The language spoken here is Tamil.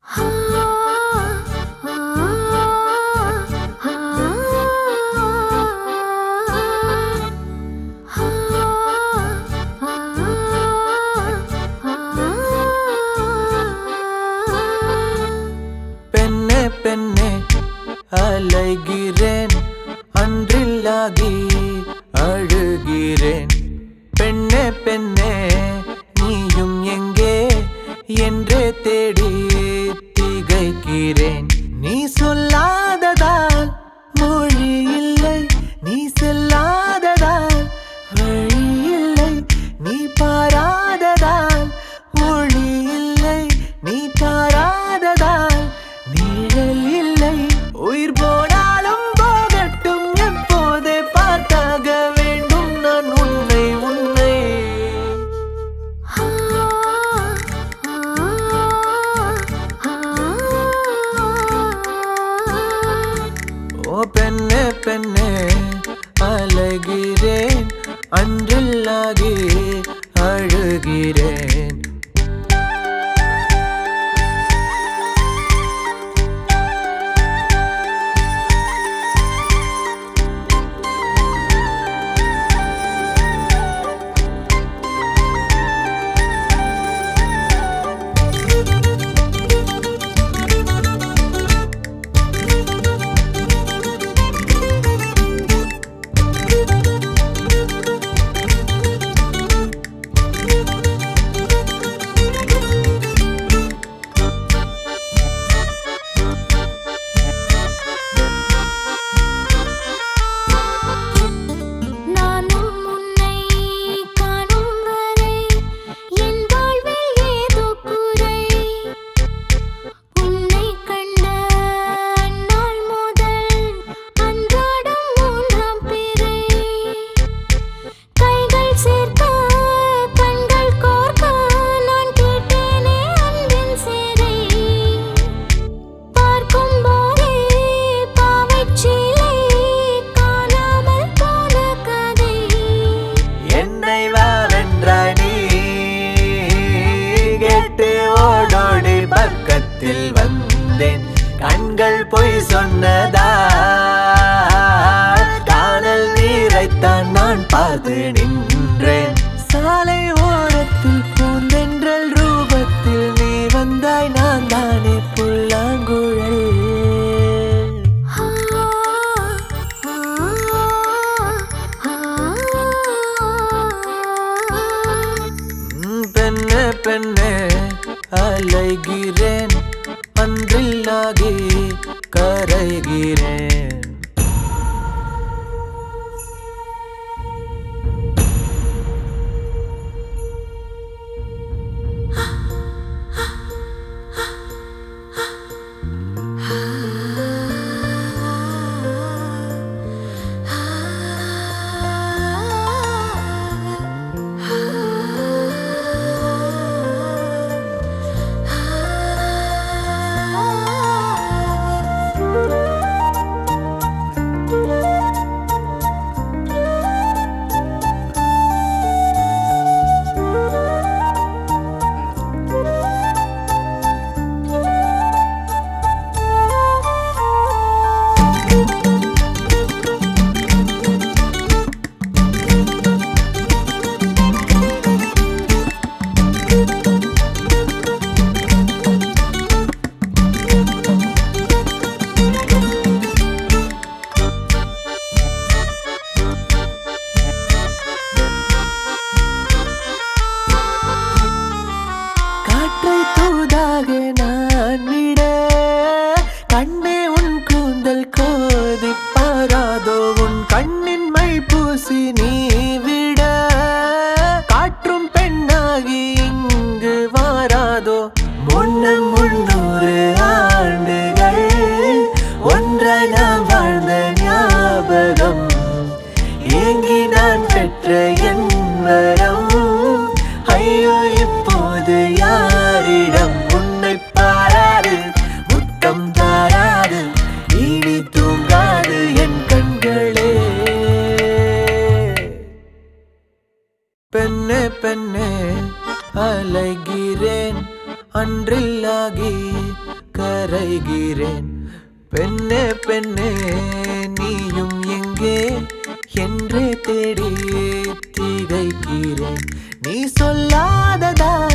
பெண்ணே பெண்ணே அலைகிறேன் அன்றில்லாகி அழுகிறேன் பெண்ணே பெண்ணே நீயும் எங்கே என்றே தேடி திகைக்கிறேன் நீ சொல்லாததால் மொழி இல்லை நீ செல்லாததால் வழி இல்லை நீ பாராததால் ஒளி இல்லை நீ தாராததால் நிழல் இல்லை உயிர் போனாலும் போகட்டும் எப்போதே பார்த்தாக வேண்டும் நான் உன்னை உன்னை ஓ பெண்ணே பெண்ணே அழகிறேன் அன்றில்லாகி அழுகிறேன் நானும் உன்னை காணும் வரை என் வாழ்வில் ஏதோ குறை உன்னை கண்ட நாள் முதல் அன்றாடம் மூன்றாம் பிறை கைகள் சேர்க்க கண்கள் கோர்க்க நான் கேட்டேனே அன்பின் சேரை பார்க்கும் போதே பாவைச்சீலை காணாமல் போன கதை என்னை வாவென்றாய் நீ கேட்டு ஓடோடி பக்கத்தில் வந்தேன் கண்கள் பொய் சொன்னதா காணல் நீரைத்தான் நான் பார்த்து நின்றேன் சாலை ஓரத்தில் பூந்தென்றல் ரூபத்தில் நீ வந்தாய் நான் தானே புல்லாங்குழல் ம், பெண்ணே பெண்ணே அலைகிறேன் அன்றில்லாகி கரைகிறேன் காற்றை தூதாக நான் விட கண்ணே உன் கூந்தல் கோதி பாராதோ உன் கண்ணின் மை பூசி நீ விட காற்றும் பெண்ணாகி இங்கு வாராதோ முன்ன முன்னூறு ஆண்டுகள் ஒன்றாய் நாம் வாழ்ந்த ஞாபகம் ஏங்கி நான் பெற்ற என் வரம் ஐயோ இப்போது யாரிடம் உன்னை பாராது முத்தம் தாராது இனி தூங்காது என் கண்களே பெண்ணே பெண்ணே அலைகிறேன் அன்றில்லாகி கரைகிறேன் பெண்ணே பெண்ணே நீயும் எங்கே என்றே தேடி திகைக்கிறேன் நீ சொல்லாததா